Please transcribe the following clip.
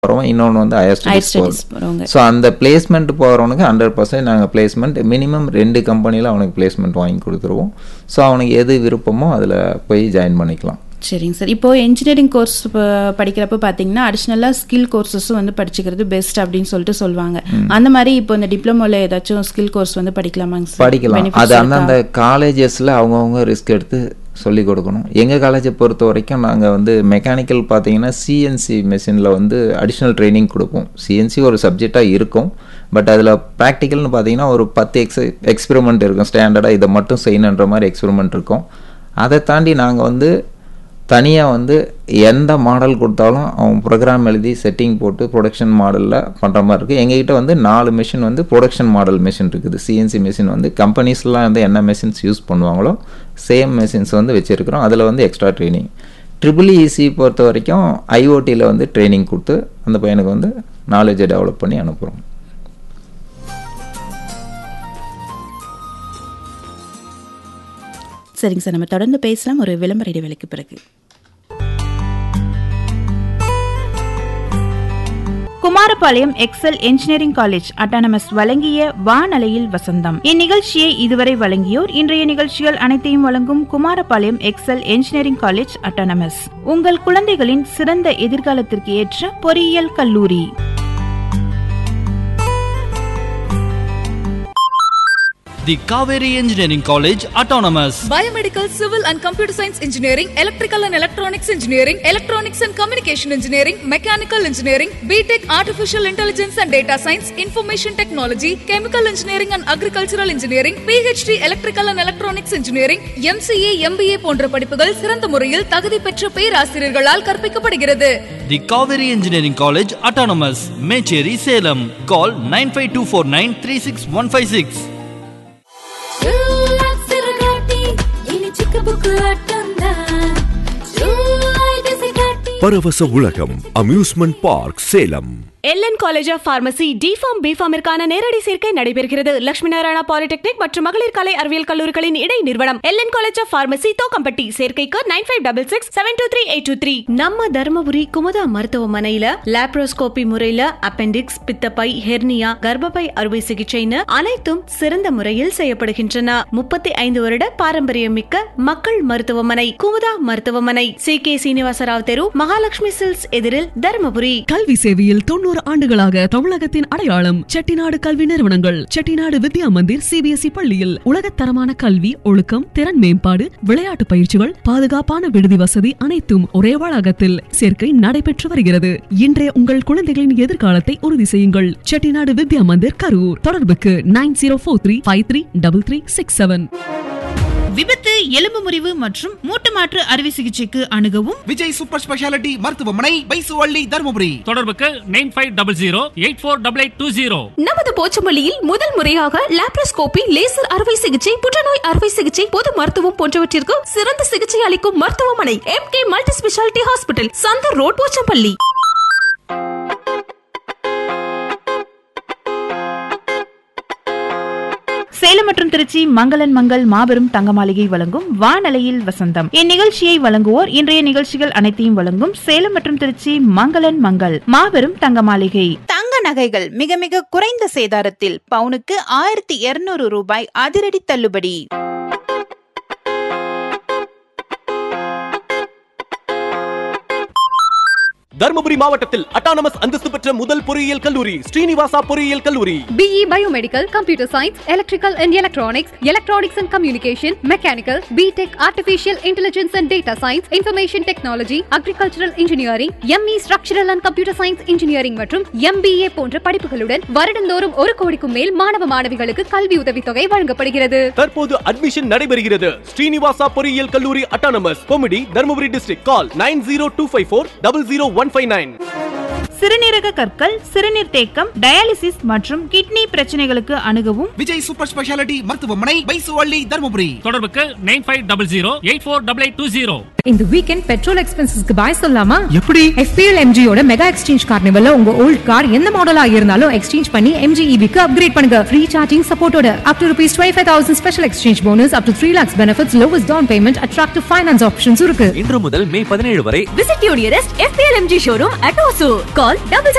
போகிறோம் இன்னொன்று வந்து ஹையர் ஹையர் ஸ்டடிஸ் ஸ்டடிஸ் போகிறவங்க ஸோ அந்த பிளேஸ்மெண்ட் போகிறவனுக்கு ஹண்ட்ரட் பர்சன்ட் நாங்கள் பிளேஸ்மெண்ட் மினிமம் ரெண்டு கம்பெனியில் அவனுக்கு பிளேஸ்மெண்ட் வாங்கி கொடுத்துருவோம் ஸோ அவனுக்கு எது விருப்பமோ அதில் போய் ஜாயின் பண்ணிக்கலாம் சரிங்க சார் இப்போ இன்ஜினியரிங் கோர்ஸ் படிக்கிறப்ப பார்த்தீங்கன்னா அடிஷ்னலாக ஸ்கில் கோர்சஸும் வந்து படிச்சுக்கிறது பெஸ்ட் அப்படின்னு சொல்லிட்டு சொல்லுவாங்க அந்த மாதிரி இப்போ இந்த டிப்ளமோல ஏதாச்சும் ஸ்கில் கோர்ஸ் வந்து படிக்கலாமாங்க சார் படிக்கலாம் Benefits அது இருக்கா? அந்தந்த காலேஜஸில் அவங்கவுங்க ரிஸ்க் எடுத்து சொல்லிக் கொடுக்கணும் எங்கள் காலேஜை பொறுத்த வரைக்கும் நாங்கள் வந்து மெக்கானிக்கல் பார்த்தீங்கன்னா சிஎன்சி மெஷினில் வந்து அடிஷ்னல் ட்ரைனிங் கொடுப்போம் சிஎன்சி ஒரு சப்ஜெக்டாக இருக்கும் பட் அதில் ப்ராக்டிக்கல்னு பார்த்தீங்கன்னா ஒரு பத்து எக்ஸ் எக்ஸ்பெரிமெண்ட் இருக்கும் ஸ்டாண்டர்டாக இதை மட்டும் செய்யணுன்ற மாதிரி எக்ஸ்பெரிமெண்ட் இருக்கும் அதை தாண்டி நாங்கள் வந்து தனியாக வந்து எந்த மாடல் கொடுத்தாலும் அவன் ப்ரோக்ராம் எழுதி செட்டிங் போட்டு ப்ரொடக்ஷன் மாடலில் பண்ணுற மாதிரி இருக்குது எங்ககிட்ட வந்து நாலு மிஷின் வந்து ப்ரொடக்ஷன் மாடல் மிஷின் இருக்குது சிஎன்சி மிஷின் வந்து கம்பெனிஸ்லாம் வந்து என்ன மிஷின்ஸ் யூஸ் பண்ணுவாங்களோ சேம் மிஷின்ஸ் வந்து வச்சுருக்கிறோம் அதில் வந்து எக்ஸ்ட்ரா ட்ரைனிங் ட்ரிபிள் இசி பொறுத்த வரைக்கும் ஐஓடியில் வந்து ட்ரைனிங் கொடுத்து அந்த பையனுக்கு வந்து நாலேஜை டெவலப் பண்ணி அனுப்புகிறோம் சரிங்க சார் நம்ம தொடர்ந்து பேசலாம் ஒரு விளம்பர இடைவேளைக்கு பிறகு Kumarapalayam Excel engineering college autonomous வழங்கிய வானலையில் வசந்தம் இந்நிகழ்ச்சியை இதுவரை வழங்கியோர் இன்றைய நிகழ்ச்சிகள் அனைத்தையும் வழங்கும் Kumarapalayam Excel engineering college autonomous உங்கள் குழந்தைகளின் சிறந்த எதிர்காலத்திற்கு ஏற்ற பொறியியல் கல்லூரி The Kaveri Engineering College Autonomous. Biomedical, Civil and Computer Science Engineering, Electrical and Electronics Engineering, Electronics and Communication Engineering, Mechanical Engineering, BTech Artificial Intelligence and Data Science, Information Technology, Chemical Engineering and Agricultural Engineering, PhD Electrical and Electronics Engineering, MCA, MBA போன்ற படிப்புகள் சிறந்த முறையில் தகுதி பெற்ற பேராசிரியர்களால் கற்பிக்கப்படுகிறது The Kaveri Engineering College Autonomous. Mecheri Salem. Call 95249 பரவச உலகம் amusement park Salem LN college of pharmacy D Pharm பிஃபார்மிற்கான நேரடி சேர்க்கை நடைபெறுகிறது லட்சுமி நாராயணா பாலிடெக்னிக் மற்றும் மகளிர் கலை அறிவியல் கல்லூரிகளின் இடை நிறுவனம் LN college of pharmacy Thokkampatti சேர்க்கைக்கு nine five double six seven two three eight two three நம்ம தருமபுரி குமுதா மருத்துவமனையில லாப்ரோஸ்கோபி முறையில அப்பெண்டிக்ஸ் பித்தப்பை ஹெர்னியா கர்ப்பப்பை அறுவை சிகிச்சைன்னு அனைத்தும் சிறந்த முறையில் செய்யப்படுகின்றன முப்பத்தி ஐந்து வருட பாரம்பரியம் மிக்க மக்கள் மருத்துவமனை குமுதா மருத்துவமனை சி கே சீனிவாசராவ் தெரு மகாலட்சுமி சில்ஸ் எதிரில் தருமபுரி கல்வி சேவையில் தொண்ணூறு ஆண்டுகளாக தமிழகத்தின் அடையாளம் செட்டிநாடு கல்வி நிறுவனங்கள் செட்டிநாடு வித்யா மந்திர் சிபிஎஸ்இ பள்ளியில் உலகத்தரமான கல்வி ஒழுக்கம் திறன் மேம்பாடு விளையாட்டு பயிற்சிகள் பாதுகாப்பான விடுதி வசதி அனைத்தும் ஒரே வளாகத்தில் சேர்க்கை நடைபெற்று வருகிறது இன்றைய உங்கள் குழந்தைகளின் எதிர்காலத்தை உறுதி செய்யுங்கள் செட்டிநாடு வித்யா மந்திர் கரூர் தொடர்புக்கு nine zero four three five three double three six seven விபத்து எலும்பு முறிவு மற்றும் மூட்டு மாற்று அறுவை சிகிச்சைக்கு அணுகவும் விஜய் சூப்பர் ஸ்பெஷாலிட்டி மருத்துவமனை பைசுவள்ளி தருமபுரி தொடர்புக்கு nine five double zero eight four double eight two zero நமது போச்சம்பள்ளியில் முதல் முறையாக லாப்ரோஸ்கோபி லேசர் அறுவை சிகிச்சை புற்றுநோய் அறுவை சிகிச்சை பொது மருத்துவம் போன்றவற்றிற்கு சிறந்த சிகிச்சை அளிக்கும் மருத்துவமனை M K multi speciality hospital Chandar road Pochampalli Salem மற்றும் திருச்சி மங்களன் மங்கள் மாபெரும் தங்க மாளிகை வழங்கும் வானலையில் வசந்தம் இந்நிகழ்ச்சியை வழங்குவோர் இன்றைய நிகழ்ச்சிகள் அனைத்தையும் வழங்கும் சேலம் மற்றும் திருச்சி மங்களன் மங்கள் மாபெரும் தங்க மாளிகை தங்க நகைகள் மிக மிக குறைந்த சேதாரத்தில் பவுனுக்கு ஆயிரத்தி இருநூறு ரூபாய் அதிரடி தள்ளுபடி தருமபுரி மாவட்டத்தில் அட்டானமஸ் அந்தஸ்து பெற்ற முதல் பொறியியல் கல்லூரி ஸ்ரீனிவாசா பொறியியல் கல்லூரி BE Biomedical, Computer Science, Electrical and Electronics, Electronics and Communication, Mechanical, BTech Artificial Intelligence and Data Science, Information Technology, Agricultural Engineering, ME Structural and Computer Science Engineering மற்றும் MBA போன்ற படிப்புகளுடன் வருடந்தோறும் ஒரு கோடிக்கும் மேல் மாணவ மாணவிகளுக்கு கல்வி உதவித்தொகை வழங்கப்படுகிறது தற்போது அட்மிஷன் நடைபெறுகிறது ஸ்ரீனிவாசா பொறியியல் கல்லூரி autonomous committee Dharmapuri district call nine zero two five four double zero one five nine சிறுநீரக கற்கள் சிறுநீர் தேக்கம் டயாலிசிஸ் மற்றும் கிட்னி பிரச்சனைகளுக்கு அணுகவும் விஜய் சூப்பர் ஸ்பெஷாலிட்டி மருத்துவமனை பைசுவள்ளி தருமபுரி தொடர்புக்கு nine five double zero eight four double eight two zero இந்த வீக்கெண்ட் பெட்ரோல் எக்ஸ்பென்சஸ்க்கு பாய் சொல்லாமா எப்படி FPL MGயோட மெகா எக்ஸ்சேஞ்ச் கார்னிவல்ல உங்க ஓல்ட் கார் எந்த மாடலா இருந்தாலும் எக்ஸ்சேஞ்ச் பண்ணி MG EVக்கு அப்கிரேட் பண்ணுங்க ஃப்ரீ சார்ஜிங் சப்போர்ட்டோட up to rupees twenty five thousand special exchange bonus up to three lakhs benefits lowest down payment attractive finance options இருக்கு இன்று முதல் மே பதினேழு வரை visit you nearest FPL MG showroom at Hosur call double